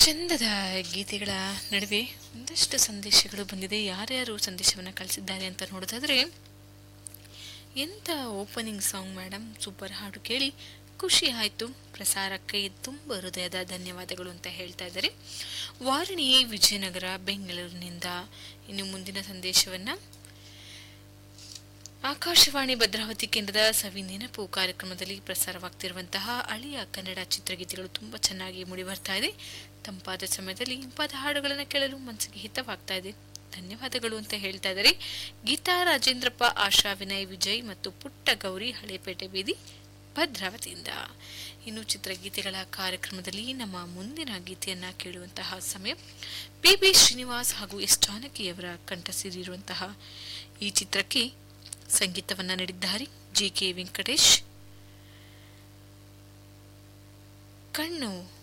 ಚಂದದ ಗೀತೆಗಳ ನಡುವೆ ಒಂದಷ್ಟು ಸಂದೇಶಗಳು ಬಂದಿದೆ ಯಾರ್ಯಾರು ಸಂದೇಶವನ್ನು ಕಳಿಸಿದ್ದಾರೆ ಅಂತ ನೋಡೋದಾದ್ರೆ ಎಂಥ ಓಪನಿಂಗ್ ಸಾಂಗ್ ಮೇಡಮ್ ಸೂಪರ್ ಹಾಡು ಕೇಳಿ ಖುಷಿ ಆಯಿತು ಪ್ರಸಾರಕ್ಕೆ ತುಂಬ ಹೃದಯದ ಧನ್ಯವಾದಗಳು ಅಂತ ಹೇಳ್ತಾ ಇದ್ದಾರೆ ವಾರಣಿ ವಿಜಯನಗರ ಬೆಂಗಳೂರಿನಿಂದ ಇನ್ನು ಮುಂದಿನ ಸಂದೇಶವನ್ನು ಆಕಾಶವಾಣಿ ಭದ್ರಾವತಿ ಕೇಂದ್ರದ ಸವಿ ನೆನಪು ಕಾರ್ಯಕ್ರಮದಲ್ಲಿ ಪ್ರಸಾರವಾಗ್ತಿರುವಂತಹ ಹಳೆಯ ಕನ್ನಡ ಚಿತ್ರಗೀತೆಗಳು ತುಂಬ ಚೆನ್ನಾಗಿ ಮೂಡಿ ಬರ್ತಾ ಇದೆ ತಂಪಾದ ಸಮಯದಲ್ಲಿ ಇಂಪಾದ ಹಾಡುಗಳನ್ನು ಕೇಳಲು ಮನಸ್ಸಿಗೆ ಹಿತವಾಗ್ತಾ ಇದೆ ಧನ್ಯವಾದಗಳು ಅಂತ ಹೇಳ್ತಾ ಇದ್ದಾರೆ ಗೀತಾ ರಾಜೇಂದ್ರಪ್ಪ ಆಶಾ ವಿನಯ್ ವಿಜಯ್ ಮತ್ತು ಪುಟ್ಟ ಗೌರಿ ಹಳೇಪೇಟೆ ಬೀದಿ ಭದ್ರಾವತಿಯಿಂದ ಇನ್ನು ಚಿತ್ರಗೀತೆಗಳ ಕಾರ್ಯಕ್ರಮದಲ್ಲಿ ನಮ್ಮ ಮುಂದಿನ ಗೀತೆಯನ್ನ ಕೇಳುವಂತಹ ಸಮಯ ಪಿ ಬಿ ಶ್ರೀನಿವಾಸ್ ಹಾಗೂ ಎಸ್ ಜಾನಕಿಯವರ ಕಂಠಸಿರಿರುವಂತಹ ಈ ಚಿತ್ರಕ್ಕೆ ಸಂಗೀತವನ್ನ ನೀಡಿದ್ದಾರೆ ಜಿ ಕೆ ವೆಂಕಟೇಶ್ ಕಣ್ಣು